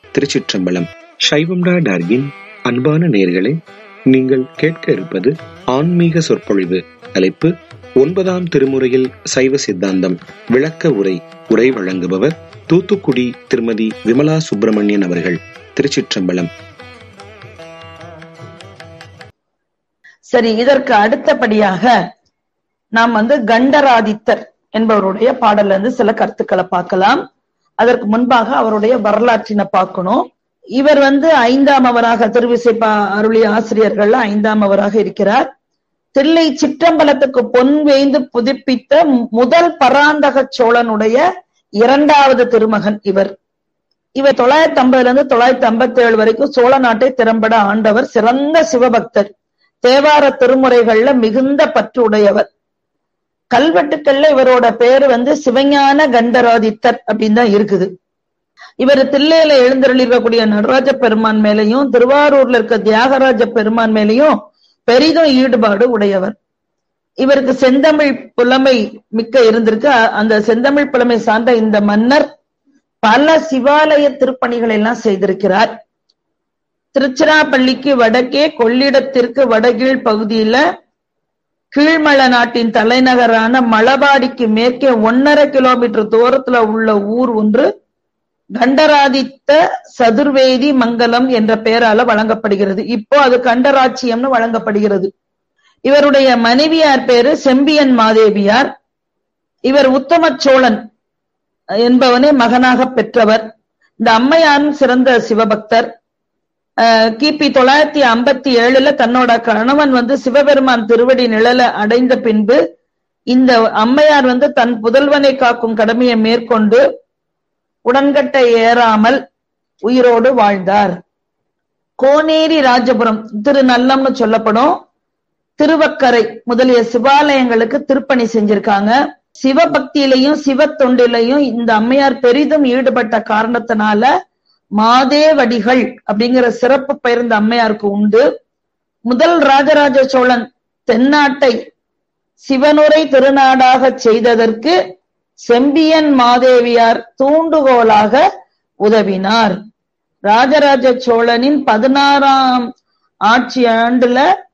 திருச்சிற்றம்பலம் சைவம்டா டார்கின் அன்பான நேர்களே நீங்கள் கேட்க இருப்பது ஆன்மீக சொற்பொழிவு தலைப்பு ஒன்பதாம் திருமுறையில் சைவ சித்தாந்தம் விளக்க உரை உரை வழங்குபவர் தூத்துக்குடி திருமதி விமலா சுப்பிரமணியன் அவர்கள் திருச்சிற்றம்பலம் சரி இதற்கு அடுத்தபடியாக நாம் வந்து கண்டராதித்தர் என்பவருடைய பாடல்ல இருந்து சில கருத்துக்களை பார்க்கலாம் அதற்கு முன்பாக அவருடைய வரலாற்றினை பார்க்கணும் இவர் வந்து ஐந்தாம் அவராக திருவிசைப்பா அருளிய ஆசிரியர்கள் ஐந்தாம் அவராக இருக்கிறார் தில்லை சிற்றம்பலத்துக்கு பொன் வேய்ந்து புதுப்பித்த முதல் பராந்தக சோழனுடைய இரண்டாவது திருமகன் இவர் இவர் தொள்ளாயிரத்தி ஐம்பதுல இருந்து தொள்ளாயிரத்தி ஐம்பத்தி ஏழு வரைக்கும் சோழ நாட்டை திறம்பட ஆண்டவர் சிறந்த சிவபக்தர் தேவார திருமுறைகள்ல மிகுந்த பற்று உடையவர் கல்வெட்டுக்கள்ல இவரோட பேரு வந்து சிவஞான கண்டராதித்தர் அப்படின்னு தான் இருக்குது இவர் தில்லையில எழுந்தருளிருக்கக்கூடிய நடராஜ பெருமான் மேலையும் திருவாரூர்ல இருக்க தியாகராஜ பெருமான் மேலையும் பெரிதும் ஈடுபாடு உடையவர் இவருக்கு செந்தமிழ் புலமை மிக்க இருந்திருக்கு அந்த செந்தமிழ் புலமை சார்ந்த இந்த மன்னர் பல சிவாலய திருப்பணிகளை எல்லாம் செய்திருக்கிறார் திருச்சிராப்பள்ளிக்கு வடக்கே கொள்ளிடத்திற்கு வடகீழ் பகுதியில கீழ்மல நாட்டின் தலைநகரான மலபாடிக்கு மேற்கே ஒன்னரை கிலோமீட்டர் தூரத்துல உள்ள ஊர் ஒன்று கண்டராதித்த சதுர்வேதி மங்கலம் என்ற பெயரால வழங்கப்படுகிறது இப்போ அது கண்டராட்சியம்னு வழங்கப்படுகிறது இவருடைய மனைவியார் பேரு செம்பியன் மாதேவியார் இவர் உத்தம சோழன் என்பவனே மகனாக பெற்றவர் இந்த அம்மையாரும் சிறந்த சிவபக்தர் கிபி தொள்ளாயிரத்தி ஐம்பத்தி ஏழுல தன்னோட கணவன் வந்து சிவபெருமான் திருவடி நிழல அடைந்த பின்பு இந்த அம்மையார் வந்து தன் புதல்வனை காக்கும் கடமையை மேற்கொண்டு உடன்கட்டை ஏறாமல் உயிரோடு வாழ்ந்தார் கோனேரி ராஜபுரம் திருநல்லம்னு சொல்லப்படும் திருவக்கரை முதலிய சிவாலயங்களுக்கு திருப்பணி செஞ்சிருக்காங்க சிவபக்தியிலையும் சிவ தொண்டிலையும் இந்த அம்மையார் பெரிதும் ஈடுபட்ட காரணத்தினால மாதேவடிகள் அப்படிங்கிற சிறப்பு பெயர் இந்த அம்மையாருக்கு உண்டு முதல் ராஜராஜ சோழன் தென்னாட்டை சிவனுரை திருநாடாக செய்ததற்கு செம்பியன் மாதேவியார் தூண்டுகோலாக உதவினார் ராஜராஜ சோழனின் பதினாறாம் ஆட்சி ஆண்டுல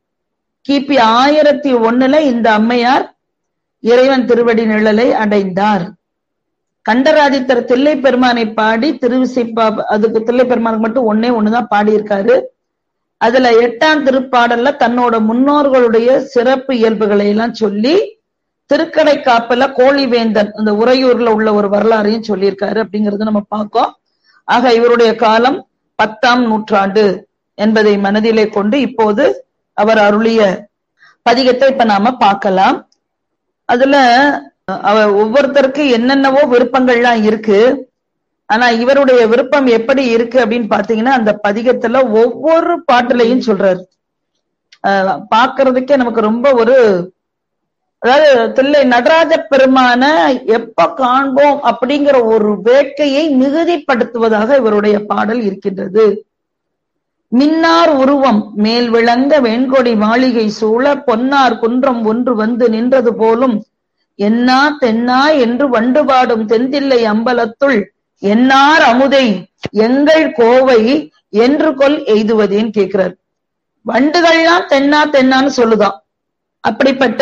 கிபி ஆயிரத்தி ஒண்ணுல இந்த அம்மையார் இறைவன் திருவடி நிழலை அடைந்தார் கண்டராதித்தர் தில்லை பெருமானை பாடி திருவிசைப்பா அதுக்கு தில்லை பெருமானுக்கு மட்டும் ஒன்னே ஒண்ணுதான் பாடியிருக்காரு அதுல எட்டாம் திருப்பாடல்ல தன்னோட முன்னோர்களுடைய சிறப்பு இயல்புகளை எல்லாம் சொல்லி திருக்கடை காப்பல கோழிவேந்தன் அந்த உறையூர்ல உள்ள ஒரு வரலாறையும் சொல்லியிருக்காரு அப்படிங்கறத நம்ம பார்க்கோம் ஆக இவருடைய காலம் பத்தாம் நூற்றாண்டு என்பதை மனதிலே கொண்டு இப்போது அவர் அருளிய பதிகத்தை இப்ப நாம பார்க்கலாம் அதுல அவ ஒவ்வொருத்தருக்கு என்னென்னவோ விருப்பங்கள்லாம் இருக்கு ஆனா இவருடைய விருப்பம் எப்படி இருக்கு அப்படின்னு பாத்தீங்கன்னா அந்த பதிகத்துல ஒவ்வொரு பாட்டுலையும் சொல்றாரு பாக்குறதுக்கே நமக்கு ரொம்ப ஒரு அதாவது தில்லை நடராஜ பெருமான எப்ப காண்போம் அப்படிங்கிற ஒரு வேட்கையை மிகுதிப்படுத்துவதாக இவருடைய பாடல் இருக்கின்றது மின்னார் உருவம் மேல் விளங்க வெண்கொடி மாளிகை சூழ பொன்னார் குன்றம் ஒன்று வந்து நின்றது போலும் என்னா தென்னா என்று வண்டு பாடும் தென்தில்லை அம்பலத்துள் என்னார் அமுதை எங்கள் கோவை என்று கொல் எய்துவதேன்னு கேட்கிறார் வண்டுகள்லாம் தென்னா தென்னான்னு சொல்லுதான் அப்படிப்பட்ட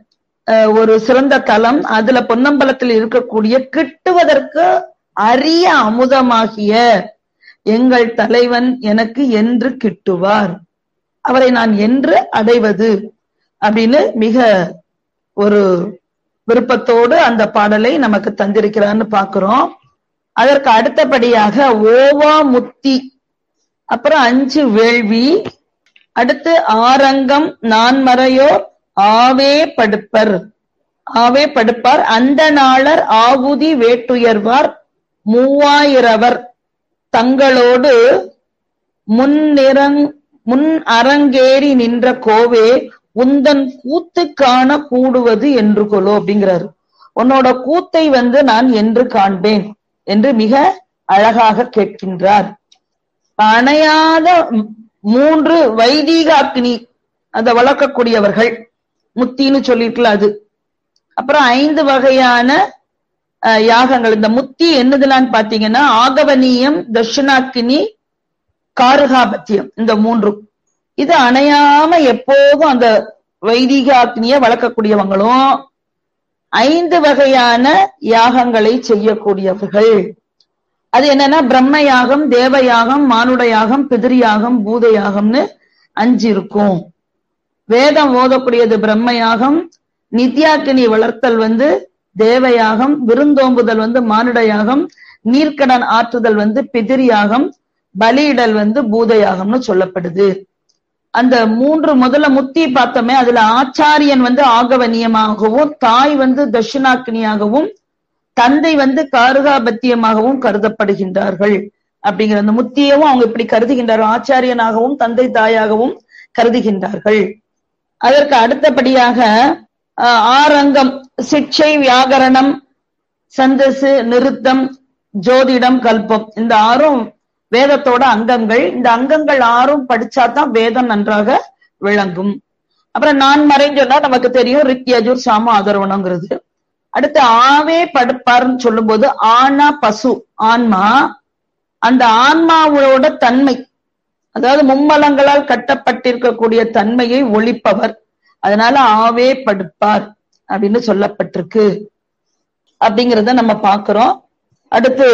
ஒரு சிறந்த தலம் அதுல பொன்னம்பலத்தில் இருக்கக்கூடிய கிட்டுவதற்கு அரிய அமுதமாகிய எங்கள் தலைவன் எனக்கு என்று கிட்டுவார் அவரை நான் என்று அடைவது அப்படின்னு மிக ஒரு விருப்பத்தோடு அந்த பாடலை நமக்கு தந்திருக்கிறான்னு பாக்குறோம் அதற்கு அடுத்தபடியாக ஓவா முத்தி அப்புறம் அஞ்சு வேள்வி அடுத்து ஆரங்கம் நான்மறையோர் ஆவே படுப்பர் ஆவே படுப்பார் அந்த நாளர் ஆகுதி வேட்டுயர்வார் மூவாயிரவர் தங்களோடு முன்னிறங் முன் அரங்கேறி நின்ற கோவே உந்தன் கூத்து காண கூடுவது என்று கொலோ அப்படிங்கிறாரு உன்னோட கூத்தை வந்து நான் என்று காண்பேன் என்று மிக அழகாக கேட்கின்றார் அணையாத மூன்று வைதீக அக்னி அதை வளர்க்கக்கூடியவர்கள் முத்தின்னு சொல்லிருக்கல அது அப்புறம் ஐந்து வகையான அஹ், யாகங்கள் இந்த முத்தி என்னதுலான்னு பாத்தீங்கன்னா ஆகவனியம் தட்சிணாக்கினி காருகாபத்தியம் இந்த மூன்றும் இது அணையாம எப்போதும் அந்த வைதிக அக்னிய வளர்க்கக்கூடியவங்களும் ஐந்து வகையான யாகங்களை செய்யக்கூடியவர்கள் அது என்னன்னா பிரம்ம யாகம் தேவ யாகம் மானுட யாகம் பிதிரி யாகம் பூத யாகம்னு அஞ்சு இருக்கும் வேதம் ஓதக்கூடியது பிரம்ம யாகம் நித்யாக்கினி வளர்த்தல் வந்து தேவ யாகம் விருந்தோம்புதல் வந்து மானுட யாகம் நீர்க்கடன் ஆற்றுதல் வந்து பிதிரி யாகம் பலியிடல் வந்து பூத யாகம்னு சொல்லப்படுது அந்த மூன்று முதல்ல முத்தி பார்த்தோமே அதுல ஆச்சாரியன் வந்து ஆகவனியமாகவும் தாய் வந்து தட்சிணாக்கினியாகவும் தந்தை வந்து காருகாபத்தியமாகவும் கருதப்படுகின்றார்கள் அப்படிங்கிற அந்த முத்தியவும் அவங்க இப்படி கருதுகின்றார்கள் ஆச்சாரியனாகவும் தந்தை தாயாகவும் கருதுகின்றார்கள் அதற்கு அடுத்தபடியாக ஆஹ், ஆறங்கம் சிக்ஷை வியாகரணம் சந்தசு நிருத்தம் ஜோதிடம் கல்பம் இந்த ஆறும் வேதத்தோட அங்கங்கள் இந்த அங்கங்கள் ஆறும் படிச்சாதான் வேதம் நன்றாக விளங்கும் அப்புறம் நான் மறைன்னு சொன்னா நமக்கு தெரியும் ரிக் யஜுர் சாம அதர்வனங்கிறது அடுத்து ஆவே படுப்பார்னு சொல்லும்போது ஆனா பசு ஆன்மா அந்த ஆன்மாவோட தன்மை அதாவது மும்மலங்களால் கட்டப்பட்டிருக்கக்கூடிய தன்மையை ஒழிப்பவர் அதனால ஆவே படுப்பார் அப்படின்னு சொல்லப்பட்டிருக்கு அப்படிங்கறத நம்ம பார்க்கிறோம் அடுத்து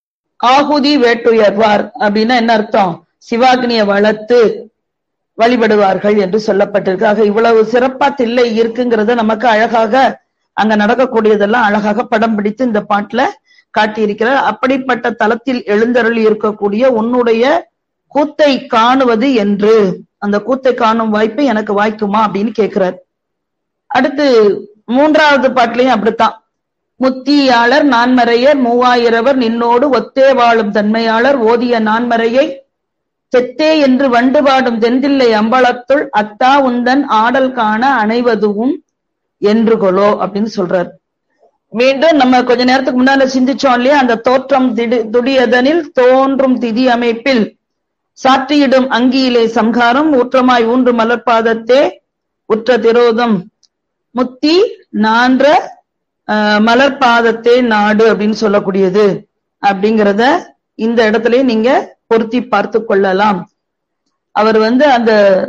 ஆகுதி வேட்டுயர்வார் அப்படின்னா என்ன அர்த்தம் சிவாக்னியை வளர்த்து வழிபடுவார்கள் என்று சொல்லப்பட்டிருக்கு ஆக இவ்வளவு சிறப்பா தில்லை இருக்குங்கிறத நமக்கு அழகாக அங்க நடக்கக்கூடியதெல்லாம் அழகாக படம் பிடித்து இந்த பாட்டுல காட்டியிருக்கிறார் அப்படிப்பட்ட தலத்தில் எழுந்தருளி இருக்கக்கூடிய உன்னுடைய கூத்தை காணுவது என்று அந்த கூத்தை காணும் வாய்ப்பு எனக்கு வாய்க்குமா அப்படின்னு கேட்கிறார் அடுத்து மூன்றாவது பாட்டுலயும் அப்படித்தான் முத்தியாளர் நான்மறையர் மூவாயிரவர் நின்னோடு ஒத்தே வாழும் தன்மையாளர் ஓதிய நான்மறையை செத்தே என்று வண்டு பாடும் தென்தில்லை அம்பலத்துள் அத்தா உந்தன் ஆடல் காண அணைவதுவும் என்று கொலோ அப்படின்னு சொல்றார் மீண்டும் நம்ம கொஞ்ச நேரத்துக்கு முன்னால சிந்திச்சோம் இல்லையா அந்த தோற்றம் திடு- துடியதனில் தோன்றும் திதி அமைப்பில் சாற்றியிடும் அங்கியிலே சம்ஹாரம் ஊற்றமாய் ஊன்று மலர்பாதத்தே உற்ற திரோதம் முத்தி நான்ற ஆஹ், மலர்பாதத்தே நாடு அப்படின்னு சொல்லக்கூடியது அப்படிங்கிறத இந்த இடத்துல நீங்க பொருத்தி பார்த்து கொள்ளலாம் அவர் வந்து அந்த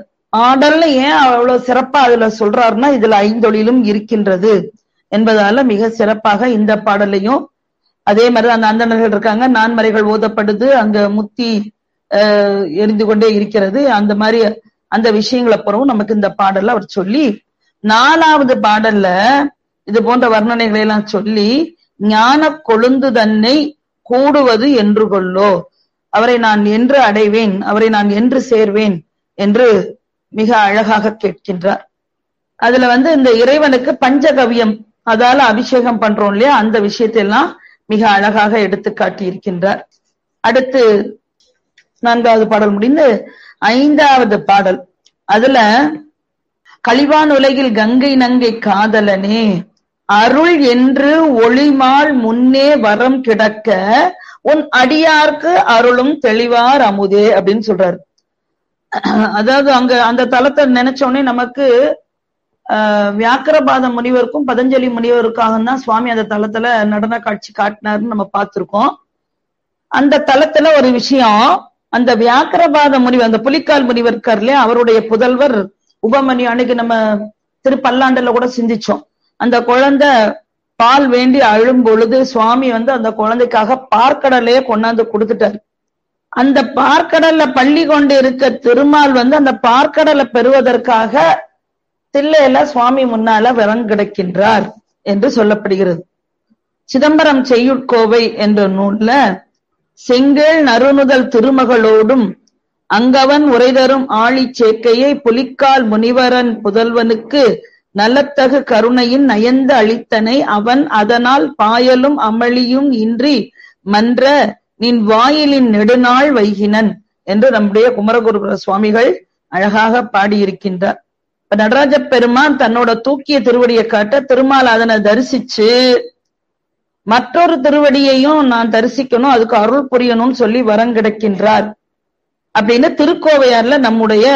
ஆடல்ல ஏன் அவ்வளவு சிறப்பா அதுல சொல்றாருன்னா இதுல ஐந்தொழிலும் இருக்கின்றது என்பதால மிக சிறப்பாக இந்த பாடலையும் அதே மாதிரி அந்த அந்தணர்கள் இருக்காங்க நான்மறைகள் ஓதப்படுது அங்க முத்தி ஆஹ், எரிந்து கொண்டே இருக்கிறது அந்த மாதிரி அந்த விஷயங்களை பிறவும் நமக்கு இந்த பாடல்ல அவர் சொல்லி நாலாவது பாடல்ல இது போன்ற வர்ணனைகளை எல்லாம் சொல்லி ஞான கொழுந்து தன்னை கூடுவது என்று கொள்ளோ அவரை நான் என்று அடைவேன் அவரை நான் என்று சேர்வேன் என்று மிக அழகாக கேட்கின்றார் அதுல வந்து இந்த இறைவனுக்கு பஞ்சகவியம் அதால அபிஷேகம் பண்றோம் இல்லையா அந்த விஷயத்தை எல்லாம் மிக அழகாக எடுத்து காட்டி இருக்கின்றார் அடுத்து நான்காவது பாடல் முடிந்து ஐந்தாவது பாடல் அதுல கலிவான் உலகில் கங்கை நங்கை காதலனே அருள் என்று ஒளிமால் முன்னே வரம் கிடக்க உன் அடியார்க்கு அருளும் தெளிவார் அமுதே அப்படின்னு சொல்றாரு அதாவது அங்க அந்த தலத்தை நினைச்ச உடனே நமக்கு ஆஹ் வியாக்கரபாத முனிவருக்கும் பதஞ்சலி முனிவருக்காக தான் சுவாமி அந்த தலத்துல நடன காட்சி காட்டினாருன்னு நம்ம பார்த்திருக்கோம் அந்த தலத்துல ஒரு விஷயம் அந்த வியாக்கரபாத முனிவர் அந்த புலிக்கால் முனிவர் இருக்கார் இல்லையா அவருடைய புதல்வர் உபமணி அன்னைக்கு நம்ம திரு பல்லாண்டுல கூட சிந்திச்சோம் அந்த குழந்தை பால் வேண்டி அழும் பொழுது சுவாமி வந்து அந்த குழந்தைக்காக பார்க்கடலையே கொண்டாந்து கொடுத்துட்டாரு அந்த பார்க்கடல்ல பள்ளி கொண்டு இருக்க திருமால் வந்து அந்த பார்க்கடலை பெறுவதற்காக தில்லையில சுவாமி முன்னால விறங்கிடக்கின்றார் என்று சொல்லப்படுகிறது சிதம்பரம் செய்யுட்கோவை என்ற நூல்ல செங்கேள் நறுமுதல் திருமகளோடும் அங்கவன் உரைதரும் ஆழிச் சேக்கையை புலிக்கால் முனிவரன் புதல்வனுக்கு நலத்தகு கருணையின் நயந்து அளித்தனை அவன் அதனால் பாயலும் அமளியும் இன்றி மன்ற நின் வாயிலின் நெடுநாள் வைகினன் என்று நம்முடைய குமரகுருபுர சுவாமிகள் அழகாக பாடியிருக்கின்றார் இப்ப நடராஜ பெருமான் தன்னோட தூக்கிய திருவடியை காட்ட திருமால் அதனை தரிசிச்சு மற்றொரு திருவடியையும் நான் தரிசிக்கணும் அதுக்கு அருள் புரியணும்னு சொல்லி வரம் கிடைக்கின்றார் அப்படின்னு திருக்கோவையார்ல நம்முடைய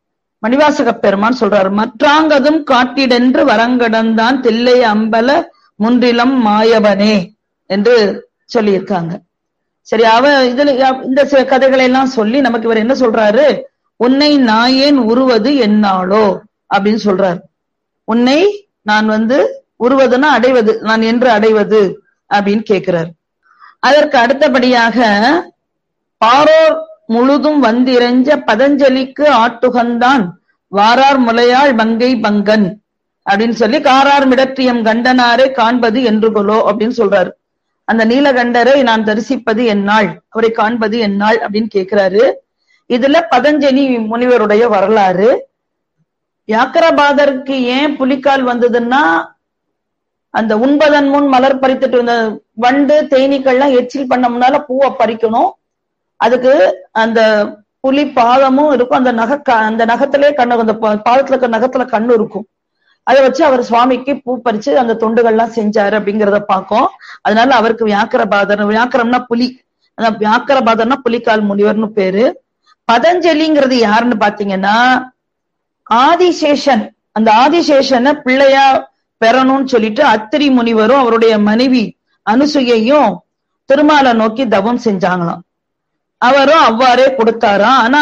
மணிவாசக பெருமான் சொல்றாரு மற்றாங்கதும் காட்டிடென்று வரங்கடந்தான் தில்லை அம்பல முன்றிலம் மாயவனே என்று சொல்லியிருக்காங்க சரி அவ இதுல இந்த சில கதைகளை எல்லாம் சொல்லி நமக்கு இவர் என்ன சொல்றாரு உன்னை நாயேன் உருவது என்னாளோ அப்படின்னு சொல்றாரு உன்னை நான் வந்து உருவதுன்னா அடைவது நான் என்று அடைவது அப்படின்னு கேட்கிறார் அதற்கு அடுத்தபடியாக பாரோர் முழுதும் வந்திரஞ்ச பதஞ்சலிக்கு ஆட்டுகந்தான் வாரார் முலையாள் மங்கை பங்கன் அப்படின்னு சொல்லி காரார் மிடற்றியம் கண்டனாரே காண்பது என்று கொலோ அப்படின்னு சொல்றாரு அந்த நீலகண்டரை நான் தரிசிப்பது என்னாள் அவரை காண்பது என்னாள் அப்படின்னு கேட்கிறாரு இதுல பதஞ்சலி முனிவருடைய வரலாறு வியாக்கரபாதருக்கு ஏன் புலிக்கால் வந்ததுன்னா அந்த உண்பதன் முன் மலர் பறித்துட்டு இருந்த வண்டு தேனீக்கள்லாம் எச்சில் பண்ண முன்னால பூவை பறிக்கணும் அதுக்கு அந்த புலி பாதமும் இருக்கும் அந்த நக அந்த நகத்திலே கண்ணு அந்த பாதத்துல இருக்க நகத்துல கண்ணு இருக்கும் அதை வச்சு அவர் சுவாமிக்கு பூ பறிச்சு அந்த தொண்டுகள்லாம் செஞ்சாரு அப்படிங்கிறத பார்க்கும் அதனால அவருக்கு வியாக்கரபாதர் வியாக்கரம்னா புலி அந்த வியாக்கரபாதர்னா புலிக்கால் முனிவர்னு பேரு பதஞ்சலிங்கிறது யாருன்னு பாத்தீங்கன்னா ஆதிசேஷன் அந்த ஆதிசேஷனை பிள்ளையா பெறணும்னு சொல்லிட்டு அத்திரி முனிவரும் அவருடைய மனைவி அனுசுயையும் திருமாலை நோக்கி தவம் செஞ்சாங்களாம் அவரும் அவ்வாறே கொடுத்தாராம் ஆனா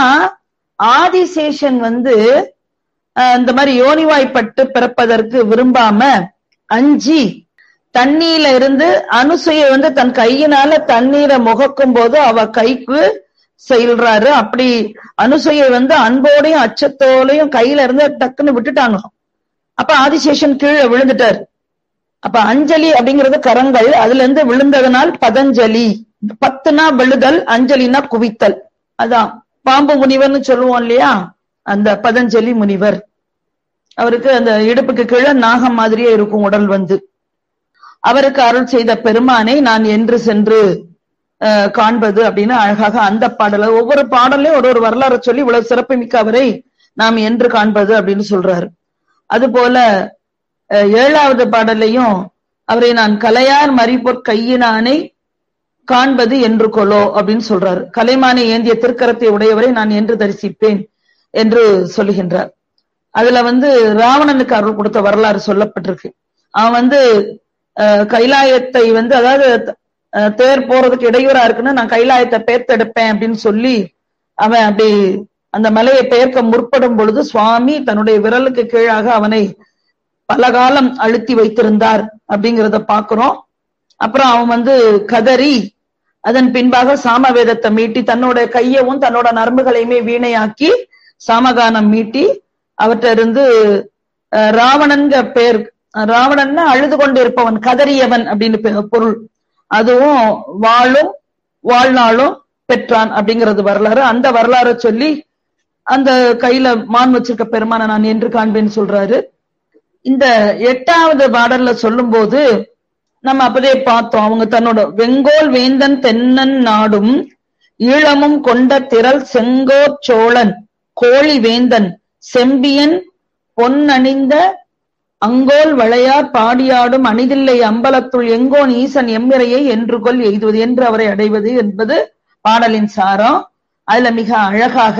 ஆதிசேஷன் வந்து இந்த மாதிரி யோனிவாய்ப்பட்டு பிறப்பதற்கு விரும்பாம அஞ்சி தண்ணீர்ல இருந்து அனுசையை வந்து தன் கையினால தண்ணீரை முகக்கும் போது அவ கைக்கு செல்றாரு அப்படி அனுசையை வந்து அன்போடையும் அச்சத்தோடையும் கையில இருந்து டக்குன்னு விட்டுட்டாங்களாம் அப்ப ஆதிசேஷன் கீழே விழுந்துட்டாரு அப்ப அஞ்சலி அப்படிங்கிறது கரங்கள் அதுல இருந்து விழுந்ததனால் பதஞ்சலி பத்துனா விழுதல் அஞ்சலினா குவித்தல் அதான் பாம்பு முனிவர்னு சொல்லுவோம் இல்லையா அந்த பதஞ்சலி முனிவர் அவருக்கு அந்த இடுப்புக்கு கீழே நாகம் மாதிரியே இருக்கும் உடல் வந்து அவருக்கு அருள் செய்த பெருமானை நான் என்று சென்று காண்பது அப்படின்னு அழகாக அந்த பாடல ஒவ்வொரு பாடலையும் ஒரு ஒரு வரலாறு சொல்லி இவ்வளவு சிறப்புமிக்க அவரை நாம் என்று காண்பது அப்படின்னு சொல்றாரு அது போல ஏழாவது பாடலையும் அவரை நான் கலையார் மறிப்போர் கையினானை காண்பது என்று கொலோ அப்படின்னு சொல்றாரு கலைமானை ஏந்திய திருக்கரத்தை உடையவரை நான் என்று தரிசிப்பேன் என்று சொல்லுகின்றார் அதுல வந்து ராவணனுக்கு அருள் கொடுத்த வரலாறு சொல்லப்பட்டிருக்கு அவன் வந்து கைலாயத்தை வந்து அதாவது தேர் போறதுக்கு இடையூறா இருக்குன்னு நான் கைலாயத்தை பேர்த்தெடுப்பேன் அப்படின்னு சொல்லி அவன் அப்படி அந்த மலையை பெயர்க்க முற்படும் பொழுது சுவாமி தன்னுடைய விரலுக்கு கீழாக அவனை பல காலம் அழுத்தி வைத்திருந்தார் அப்படிங்கிறத பாக்குறோம் அப்புறம் அவன் வந்து கதறி அதன் பின்பாக சாமவேதத்தை மீட்டி தன்னோட கையவும் தன்னோட நரம்புகளையுமே வீணையாக்கி சாமகானம் மீட்டி அவற்ற இருந்து ராவணன்க பேர் ராவணன்னா அழுது கொண்டு இருப்பவன் கதறியவன் அப்படின்னு பொருள் அதுவும் வாழும் வாழ்நாளும் பெற்றான் அப்படிங்கிறது வரலாறு அந்த வரலாறு சொல்லி அந்த கையில மான் வச்சிருக்க பெருமான நான் என்று காண்பேன்னு சொல்றாரு இந்த எட்டாவது பாடல்ல சொல்லும் போது நம்ம அப்பதே பார்த்தோம் அவங்க தன்னோட வெங்கோல் வேந்தன் தென்னன் நாடும் ஈழமும் கொண்ட திரள் செங்கோர் சோழன் கோழி வேந்தன் செம்பியன் பொன்னணிந்த அங்கோல் வளையார் பாடியாடும் அணிதில்லை அம்பலத்துள் எங்கோன் ஈசன் எம்மிரையை என்று கொல் எய்துவது என்று அவரை அடைவது என்பது பாடலின் சாரம் அதுல மிக அழகாக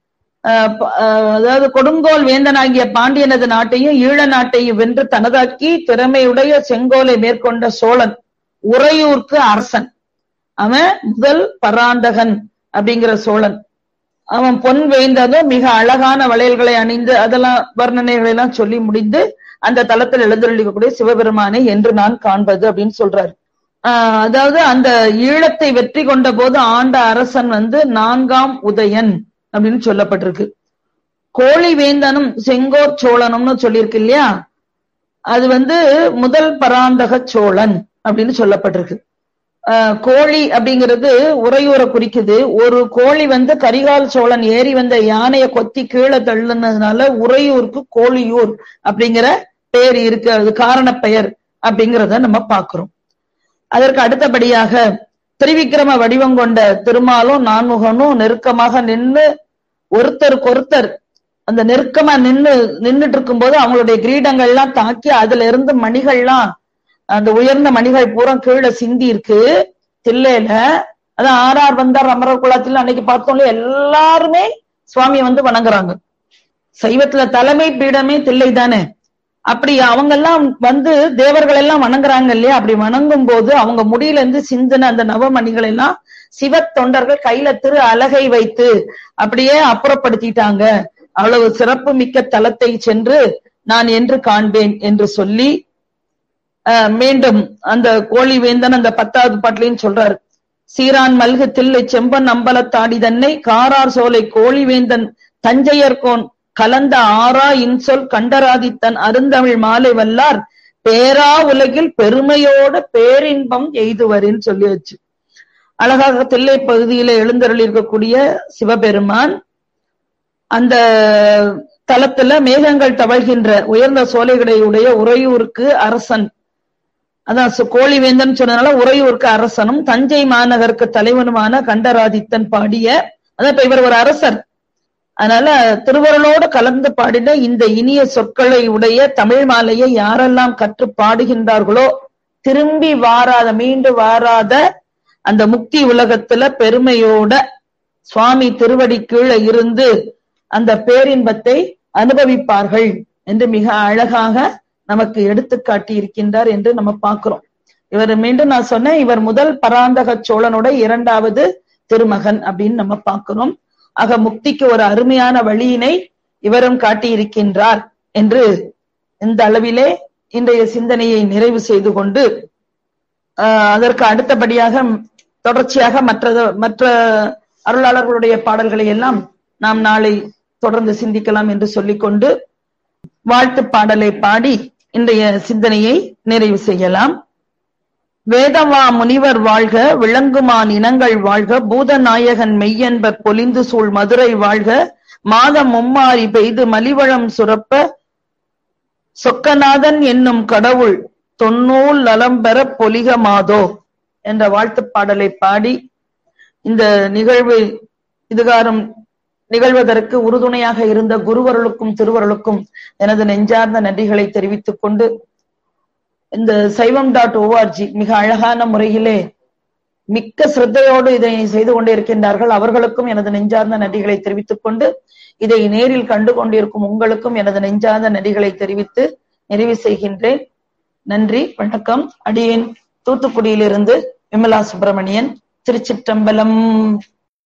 அதாவது கொடுங்கோல் வேந்தனாகிய பாண்டியனது நாட்டையும் ஈழ நாட்டையும் வென்று தனதாக்கி திறமையுடைய செங்கோலை மேற்கொண்ட சோழன் உறையூர்க்கு அரசன் அவன் முதல் பராந்தகன் அப்படிங்கிற சோழன் அவன் பொன் வேந்ததும் மிக அழகான வளையல்களை அணிந்து அதெல்லாம் வர்ணனைகளை எல்லாம் சொல்லி முடிந்து அந்த தளத்தில் எழுந்தருளிக்கக்கூடிய சிவபெருமானை என்று நான் காண்பது அப்படின்னு சொல்றாரு ஆஹ் அதாவது அந்த ஈழத்தை வெற்றி கொண்ட போது ஆண்ட அரசன் வந்து நான்காம் உதயன் அப்படின்னு சொல்லப்பட்டிருக்கு கோழி வேந்தனும் செங்கோர் சோழனும்னு சொல்லியிருக்கு இல்லையா அது வந்து முதல் பராந்தக சோழன் அப்படின்னு சொல்லப்பட்டிருக்கு கோழி அப்படிங்கிறது உறையூரை குறிக்குது ஒரு கோழி வந்து கரிகால் சோழன் ஏறி வந்த யானையை கொத்தி கீழே தள்ளுனதுனால உறையூருக்கு கோழியூர் அப்படிங்கிற பெயர் இருக்கு அது காரண பெயர் அப்படிங்கிறத நம்ம பாக்குறோம் அதற்கு அடுத்தபடியாக திரிவிக்ரம வடிவம் கொண்ட திருமாலும் நான்முகனும் நெருக்கமாக நின்று ஒருத்தருக்கு ஒருத்தர் அந்த நெருக்கமா நின்று நின்றுட்டு இருக்கும் போது அவங்களுடைய கிரீடங்கள்லாம் தாக்கி அதுல இருந்து மணிகள்லாம் அந்த உயர்ந்த மணிகள் பூரா கீழே சிந்தி இருக்கு தில்லையில அதான் ஆறார் வந்தார் அமரர் குளத்தில் அன்னைக்கு பார்த்தோம்ல எல்லாருமே சுவாமியை வந்து வணங்குறாங்க சைவத்துல தலைமை பீடமே தில்லை தானே அப்படி அவங்க எல்லாம் வந்து தேவர்கள் எல்லாம் வணங்குறாங்க இல்லையா அப்படி வணங்கும் போது அவங்க முடியில இருந்து சிந்தின அந்த நவமணிகள் எல்லாம் சிவ தொண்டர்கள் கையில திரு அலகை வைத்து அப்படியே அப்புறப்படுத்திட்டாங்க அவ்வளவு சிறப்பு மிக்க தலத்தை சென்று நான் என்று காண்பேன் என்று சொல்லி அஹ், மீண்டும் அந்த கோழி வேந்தன் அந்த பத்தாவது பாட்டிலையும் சொல்றாரு சீரான் மல்கு தில்லை செம்பன் அம்பலத்தாடி தன்னை காரார் சோலை கோழிவேந்தன் தஞ்சையர்கோன் கலந்த ஆரா இன்சொல் கண்டராதித்தன் அருந்தமிழ் மாலை வல்லார் பேரா உலகில் பெருமையோட பேரின்பம் எய்துவரின்னு சொல்லி வச்சு அழகாக தில்லை பகுதியில எழுந்தருளி இருக்கக்கூடிய சிவபெருமான் அந்த தலத்துல மேகங்கள் தவழ்கின்ற உயர்ந்த சோலைகளை உடைய உறையூருக்கு அரசன் அதான் சு- கோழிவேந்தன் சொன்னதுனால உறையூருக்கு அரசனும் தஞ்சை மாநகருக்கு தலைவனுமான கண்டராதித்தன் பாடிய அதான் இப்ப இவர் ஒரு அரசர் அதனால திருவருளோடு கலந்து பாடின இந்த இனிய சொற்களை உடைய தமிழ் மாலையை யாரெல்லாம் கற்று பாடுகின்றார்களோ திரும்பி வாராத மீண்டு வாராத அந்த முக்தி உலகத்துல பெருமையோட சுவாமி திருவடி கீழே இருந்து அந்த பேரின்பத்தை அனுபவிப்பார்கள் என்று மிக அழகாக நமக்கு எடுத்து காட்டி இருக்கின்றார் என்று நம்ம பார்க்கிறோம் இவர் மீண்டும் நான் சொன்னேன் இவர் முதல் பராந்தக சோழனோட இரண்டாவது திருமகன் அப்படின்னு நம்ம பார்க்கிறோம் ஆக முக்திக்கு ஒரு அருமையான வழியினை இவரும் காட்டியிருக்கின்றார் என்று இந்த அளவிலே இன்றைய சிந்தனையை நிறைவு செய்து கொண்டு ஆஹ் அதற்கு அடுத்தபடியாக தொடர்ச்சியாக மற்ற மற்ற அருளாளர்களுடைய பாடல்களை எல்லாம் நாம் நாளை தொடர்ந்து சிந்திக்கலாம் என்று சொல்லிக்கொண்டு வாழ்த்து பாடலை பாடி இன்றைய சிந்தனையை நிறைவு செய்யலாம் வேதவா முனிவர் வாழ்க விளங்குமான் இனங்கள் வாழ்க பூதநாயகன் மெய்யன்பர் பொலிந்து சூழ் மதுரை வாழ்க மாதம் மும்மாரி பெய்து மலிவளம் சுரப்ப சொக்கநாதன் என்னும் கடவுள் தொன்னூல் நலம் பெற பொலிக மாதோ என்ற வாழ்த்துப் பாடலை பாடி இந்த நிகழ்வு இதுகாரம் நிகழ்வதற்கு உறுதுணையாக இருந்த குருவருளுக்கும் திருவருளுக்கும் எனது நெஞ்சார்ந்த நன்றிகளை தெரிவித்துக் கொண்டு இந்த சைவம் டாட் ஓஆர்ஜி மிக அழகான முறையிலே மிக்க சிரத்தையோடு இதை செய்து கொண்டிருக்கின்றார்கள் அவர்களுக்கும் எனது நெஞ்சார்ந்த நன்றிகளை தெரிவித்துக் கொண்டு இதை நேரில் கண்டு கொண்டிருக்கும் உங்களுக்கும் எனது நெஞ்சார்ந்த நன்றிகளை தெரிவித்து நிறைவு செய்கின்றேன் நன்றி வணக்கம் அடியேன் தூத்துக்குடியிலிருந்து விமலா சுப்பிரமணியன் திருச்சிற்றம்பலம்